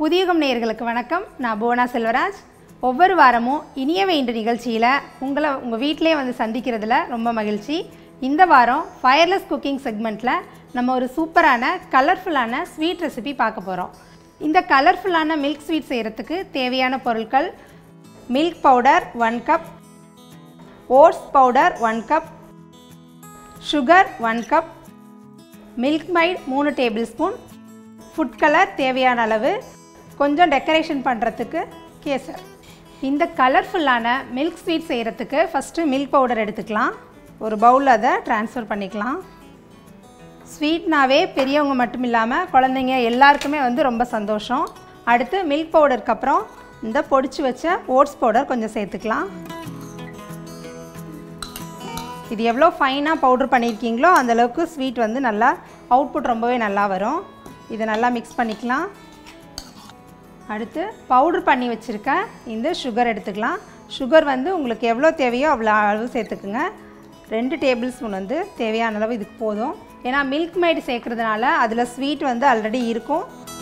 புதியுகம் நேயர்களுக்கு வணக்கம் நான் புவனா செல்வராஜ் ஒவ்வொரு வாரமும் இனிய வேண்டு நிகழ்ச்சியில் உங்களை உங்கள் வீட்டிலே வந்து சந்திக்கிறதுல ரொம்ப மகிழ்ச்சி இந்த வாரம் ஃபயர்லெஸ் குக்கிங் செக்மெண்ட்டில் நம்ம ஒரு சூப்பரான கலர்ஃபுல்லான ஸ்வீட் ரெசிபி பார்க்க போகிறோம் இந்த கலர்ஃபுல்லான மில்க் ஸ்வீட் செய்கிறதுக்கு தேவையான பொருட்கள் milk powder one cup oats powder one cup sugar one cup Milkmaid மூணு டேபிள் ஸ்பூன் ஃபுட் கலர் தேவையான அளவு கொஞ்சம் டெக்கரேஷன் பண்ணுறதுக்கு கேசர் இந்த கலர்ஃபுல்லான மில்க் ஸ்வீட் செய்கிறதுக்கு ஃபஸ்ட்டு மில்க் பவுடர் எடுத்துக்கலாம் ஒரு பவுலில் அதை ட்ரான்ஸ்ஃபர் பண்ணிக்கலாம் ஸ்வீட்னாவே பெரியவங்க மட்டும் இல்லாமல் குழந்தைங்க எல்லாருக்குமே வந்து ரொம்ப சந்தோஷம் அடுத்து மில்க் பவுடருக்கு அப்புறம் இந்த பொடிச்சு வச்ச ஓட்ஸ் பவுடர் கொஞ்சம் சேர்த்துக்கலாம் இது எவ்வளோ ஃபைனாக பவுட்ரு பண்ணியிருக்கீங்களோ அந்தளவுக்கு ஸ்வீட் வந்து நல்லா அவுட்புட் ரொம்பவே நல்லா வரும் இதை நல்லா மிக்ஸ் பண்ணிக்கலாம் அடுத்து பவுட்ரு பண்ணி வச்சுருக்க இந்த சுகர் எடுத்துக்கலாம் சுகர் வந்து உங்களுக்கு எவ்வளோ தேவையோ அவ்வளோ அளவு சேர்த்துக்குங்க ரெண்டு டேபிள் ஸ்பூன் வந்து தேவையான அளவு இதுக்கு போதும் ஏன்னா மில்க் மேட் சேர்க்குறதுனால அதில் ஸ்வீட் வந்து ஆல்ரெடி இருக்கும்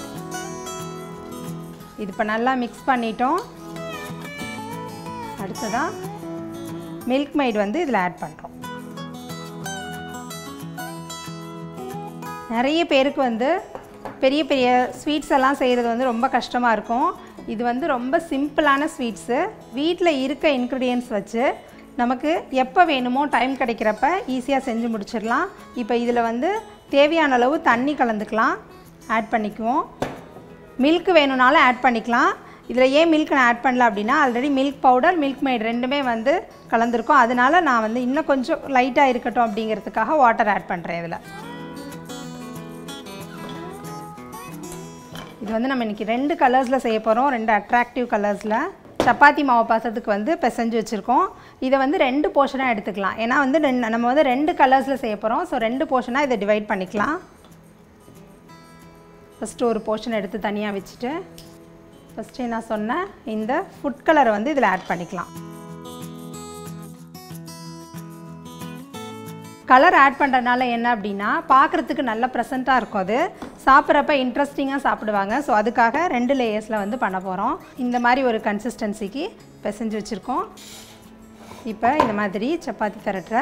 இது இப்போ நல்லா மிக்ஸ் பண்ணிட்டோம் அடுத்ததாக மில்க் மைட் வந்து இதில் ஆட் பண்ணுறோம் நிறைய பேருக்கு வந்து பெரிய பெரிய ஸ்வீட்ஸ் எல்லாம் செய்கிறது வந்து ரொம்ப கஷ்டமாக இருக்கும் இது வந்து ரொம்ப சிம்பிளான ஸ்வீட்ஸு வீட்டில் இருக்க இன்க்ரீடியன்ஸ் வச்சு நமக்கு எப்போ வேணுமோ டைம் கிடைக்கிறப்ப ஈஸியாக செஞ்சு முடிச்சிடலாம் இப்போ இதில் வந்து தேவையான அளவு தண்ணி கலந்துக்கலாம் ஆட் பண்ணிக்குவோம் மில்க் வேணும்னாலும் ஆட் பண்ணிக்கலாம் இதில் ஏன் மில்க் நான் ஆட் பண்ணல அப்படின்னா already milk powder Milkmaid ரெண்டுமே வந்து கலந்துருக்கும் அதனால நான் வந்து இன்னும் கொஞ்சம் லைட்டாக இருக்கட்டும் அப்படிங்கிறதுக்காக வாட்டர் ஆட் பண்ணுறேன் இதில் இது வந்து நம்ம இன்றைக்கி ரெண்டு கலர்ஸில் செய்ய போகிறோம் ரெண்டு அட்ராக்டிவ் கலர்ஸில் சப்பாத்தி மாவு பாசத்துக்கு வந்து பிசைஞ்சு வச்சுருக்கோம் இதை வந்து ரெண்டு போர்ஷனாக எடுத்துக்கலாம் ஏன்னா வந்து ரெண்டு நம்ம வந்து ரெண்டு கலர்ஸில் செய்ய போகிறோம் ஸோ ரெண்டு போர்ஷனாக இதை டிவைட் பண்ணிக்கலாம் ஃபஸ்ட்டு ஒரு போர்ஷன் எடுத்து தனியாக வச்சுட்டு ஃபஸ்ட்டு நான் சொன்ன இந்த ஃபுட் கலரை வந்து இதில் ஆட் பண்ணிக்கலாம் கலர் ஆட் பண்ணுறதுனால என்ன அப்படின்னா பார்க்குறதுக்கு நல்ல ப்ரெசண்ட்டாக இருக்கும் அது சாப்பிட்றப்ப இன்ட்ரெஸ்டிங்காக சாப்பிடுவாங்க ஸோ அதுக்காக ரெண்டு லேயர்ஸில் வந்து பண்ண போகிறோம் இந்த மாதிரி ஒரு கன்சிஸ்டன்சிக்கு பிசைஞ்சு வச்சுருக்கோம் இப்போ இந்த மாதிரி சப்பாத்தி தரட்டுற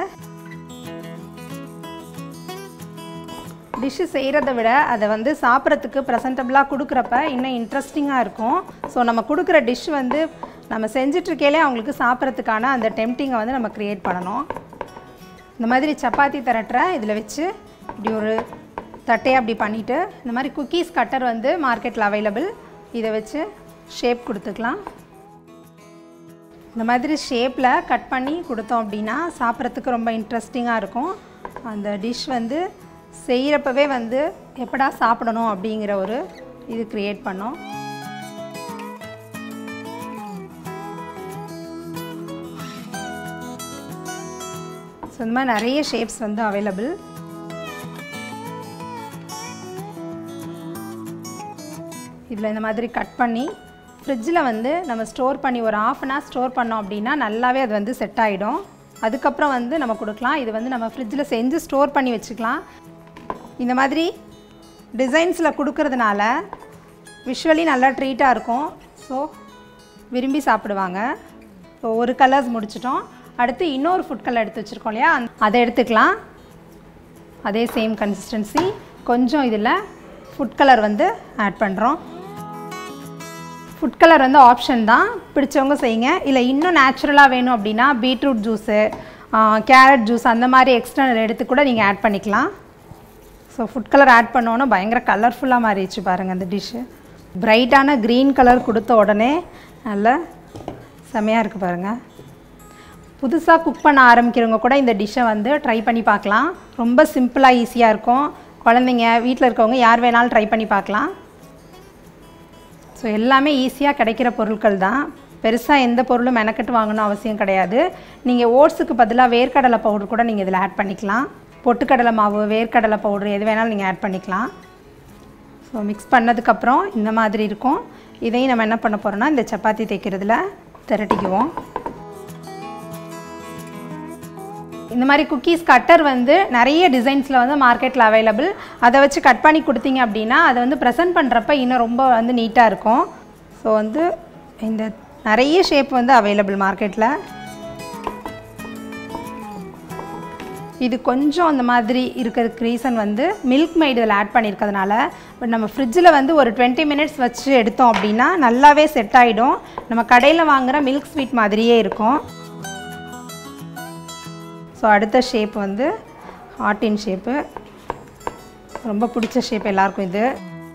டிஷ்ஷு செய்கிறத விட அதை வந்து சாப்பிட்றதுக்கு ப்ரெசன்டபுளாக கொடுக்குறப்ப இன்னும் இன்ட்ரெஸ்டிங்காக இருக்கும் ஸோ நம்ம கொடுக்குற டிஷ் வந்து நம்ம செஞ்சிட்ருக்கையிலே அவங்களுக்கு சாப்பிட்றதுக்கான அந்த டெம்டிங்கை வந்து நம்ம க்ரியேட் பண்ணணும் இந்த மாதிரி சப்பாத்தி திரட்டுற இதில் வச்சு இப்படி ஒரு தட்டையாக அப்படி பண்ணிவிட்டு இந்த மாதிரி குக்கீஸ் கட்டர் வந்து மார்க்கெட்டில் அவைலபிள் இதை வச்சு ஷேப் கொடுத்துக்கலாம் இந்த மாதிரி ஷேப்பில் கட் பண்ணி கொடுத்தோம் அப்படின்னா சாப்பிட்றதுக்கு ரொம்ப இன்ட்ரெஸ்டிங்காக இருக்கும் அந்த டிஷ் வந்து செய்கிறப்பவே வந்து எப்படா சாப்பிடணும் அப்படிங்கிற ஒரு இது க்ரியேட் பண்ணோம் ஸோ இந்த மாதிரி நிறைய ஷேப்ஸ் வந்து அவைலபிள் இதில் இந்த மாதிரி கட் பண்ணி ஃப்ரிட்ஜில் வந்து நம்ம ஸ்டோர் பண்ணி ஒரு ஆஃப் அன் ஹவர் ஸ்டோர் பண்ணோம் அப்படின்னா நல்லாவே அது வந்து செட் ஆகிடும் அதுக்கப்புறம் வந்து நம்ம கொடுக்கலாம் இது வந்து நம்ம ஃப்ரிட்ஜில் செஞ்சு ஸ்டோர் பண்ணி வச்சுக்கலாம் இந்த மாதிரி டிசைன்ஸில் கொடுக்கறதுனால விஷுவலி நல்லா ட்ரீட்டாக இருக்கும் ஸோ விரும்பி சாப்பிடுவாங்க ஸோ ஒரு கலர்ஸ் முடிச்சிட்டோம் அடுத்து இன்னொரு ஃபுட் கலர் எடுத்து வச்சுருக்கோம் இல்லையா அதை எடுத்துக்கலாம் அதே சேம் கன்சிஸ்டன்சி கொஞ்சம் இதில் ஃபுட் கலர் வந்து ஆட் பண்ணுறோம் ஃபுட் கலர் வந்து ஆப்ஷன் தான் பிடிச்சவங்க செய்யுங்க இல்லை இன்னும் நேச்சுரலாக வேணும் அப்படின்னா பீட்ரூட் ஜூஸு கேரட் ஜூஸ் அந்த மாதிரி எக்ஸ்டர்னல் எடுத்து கூட நீங்கள் ஆட் பண்ணிக்கலாம் ஸோ ஃபுட் கலர் ஆட் பண்ணோன்னே பயங்கர கலர்ஃபுல்லாக மாறிடுச்சு பாருங்கள் அந்த டிஷ்ஷு பிரைட்டான க்ரீன் கலர் கொடுத்த உடனே நல்ல செமையாக இருக்குது பாருங்கள் புதுசாக குக் பண்ண ஆரம்பிக்கிறவங்க கூட இந்த டிஷ்ஷை வந்து ட்ரை பண்ணி பார்க்கலாம் ரொம்ப சிம்பிளாக ஈஸியாக இருக்கும் குழந்தைங்க வீட்டில் இருக்கவங்க யார் வேணாலும் ட்ரை பண்ணி பார்க்கலாம் ஸோ எல்லாமே ஈஸியாக கிடைக்கிற பொருட்கள் தான் பெருசாக எந்த பொருளும் மெனக்கட்டு வாங்கணும் அவசியம் கிடையாது நீங்கள் ஓட்ஸுக்கு பதிலாக வேர்க்கடலை பவுடர் கூட நீங்கள் இதில் ஆட் பண்ணிக்கலாம் பொட்டுக்கடலை மாவு வேர்க்கடலை பவுடர் எது வேணாலும் நீங்கள் ஆட் பண்ணிக்கலாம் ஸோ மிக்ஸ் பண்ணதுக்கப்புறம் இந்த மாதிரி இருக்கும் இதையும் நம்ம என்ன பண்ண போகிறோம்னா இந்த சப்பாத்தி தைக்கிறதுல திரட்டிக்குவோம் இந்த மாதிரி குக்கீஸ் கட்டர் வந்து நிறைய டிசைன்ஸில் வந்து மார்க்கெட்டில் அவைலபிள் அதை வச்சு கட் பண்ணி கொடுத்தீங்க அப்படின்னா அதை வந்து ப்ரெசென்ட் பண்ணுறப்ப இன்னும் ரொம்ப வந்து நீட்டாக இருக்கும் ஸோ வந்து இந்த நிறைய ஷேப் வந்து அவைலபிள் மார்க்கெட்டில் இது கொஞ்சம் அந்த மாதிரி இருக்கிறதுக்கு ரீசன் வந்து மில்க் மைடு இதில் ஆட் பண்ணியிருக்கிறதுனால பட் நம்ம ஃப்ரிட்ஜில் வந்து ஒரு டுவெண்ட்டி மினிட்ஸ் வச்சு எடுத்தோம் அப்படின்னா நல்லாவே செட் ஆகிடும் நம்ம கடையில் வாங்குகிற மில்க் ஸ்வீட் மாதிரியே இருக்கும் ஸோ அடுத்த ஷேப் வந்து ஹார்டின் ஷேப்பு ரொம்ப பிடிச்ச ஷேப் எல்லாருக்கும் இது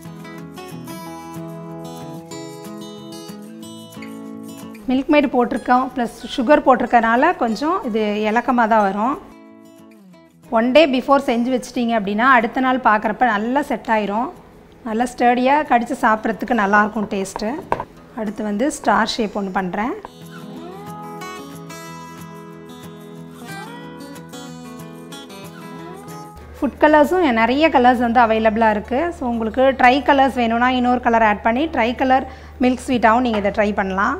மில்க் மைடு போட்டிருக்கோம் ப்ளஸ் சுகர் போட்டிருக்கனால கொஞ்சம் இது இலக்கமாக தான் வரும் ஒன் டே பிஃபோர் செஞ்சு வச்சிட்டிங்க அப்படின்னா அடுத்த நாள் பார்க்குறப்ப நல்லா செட் ஆயிரும் நல்லா ஸ்டடியாக கடித்து சாப்பிட்றதுக்கு நல்லாயிருக்கும் டேஸ்ட்டு அடுத்து வந்து ஸ்டார் ஷேப் ஒன்று பண்ணுறேன் ஃபுட் கலர்ஸும் நிறைய கலர்ஸ் வந்து அவைலபிளாக இருக்குது ஸோ உங்களுக்கு ட்ரை கலர்ஸ் வேணும்னா இன்னொரு கலர் ஆட் பண்ணி ட்ரை கலர் மில்க் ஸ்வீட்டாகவும் நீங்கள் இதை ட்ரை பண்ணலாம்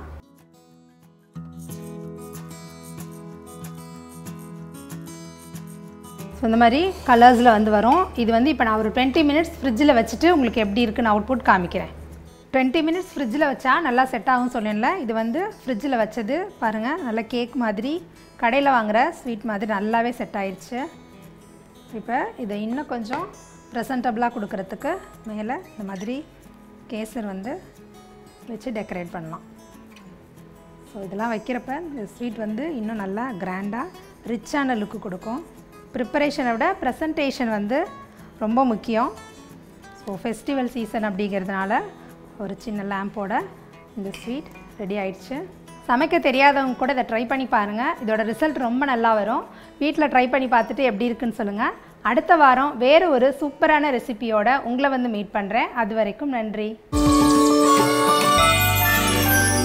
ஸோ இந்த மாதிரி கலர்ஸில் வந்து வரும் இது வந்து இப்போ நான் ஒரு டுவெண்ட்டி மினிட்ஸ் ஃப்ரிட்ஜில் வச்சுட்டு உங்களுக்கு எப்படி இருக்குன்னு அவுட்புட் காமிக்கிறேன் டுவெண்ட்டி மினிட்ஸ் ஃப்ரிட்ஜில் வச்சா நல்லா செட் ஆகும் சொன்னேன்ல இது வந்து ஃப்ரிட்ஜில் வச்சது பாருங்கள் நல்லா கேக் மாதிரி கடையில் வாங்குகிற ஸ்வீட் மாதிரி நல்லாவே செட் ஆயிடுச்சு இப்போ இதை இன்னும் கொஞ்சம் ப்ரெசன்டபுளாக கொடுக்கறதுக்கு மேலே இந்த மாதிரி கேசர் வந்து வச்சு டெக்கரேட் பண்ணலாம் ஸோ இதெல்லாம் வைக்கிறப்ப இந்த ஸ்வீட் வந்து இன்னும் நல்லா கிராண்டாக ரிச்சான லுக்கு கொடுக்கும் ப்ரிப்பரேஷனை விட ப்ரெசன்டேஷன் வந்து ரொம்ப முக்கியம் ஸோ ஃபெஸ்டிவல் சீசன் அப்படிங்கிறதுனால ஒரு சின்ன லேம்போட இந்த ஸ்வீட் ரெடி ஆயிடுச்சு சமைக்க தெரியாதவங்க கூட இதை ட்ரை பண்ணி பாருங்கள் இதோட ரிசல்ட் ரொம்ப நல்லா வரும் வீட்டில் ட்ரை பண்ணி பார்த்துட்டு எப்படி இருக்குன்னு சொல்லுங்கள் அடுத்த வாரம் வேறு ஒரு சூப்பரான ரெசிபியோட உங்களை வந்து மீட் பண்ணுறேன் அது வரைக்கும் நன்றி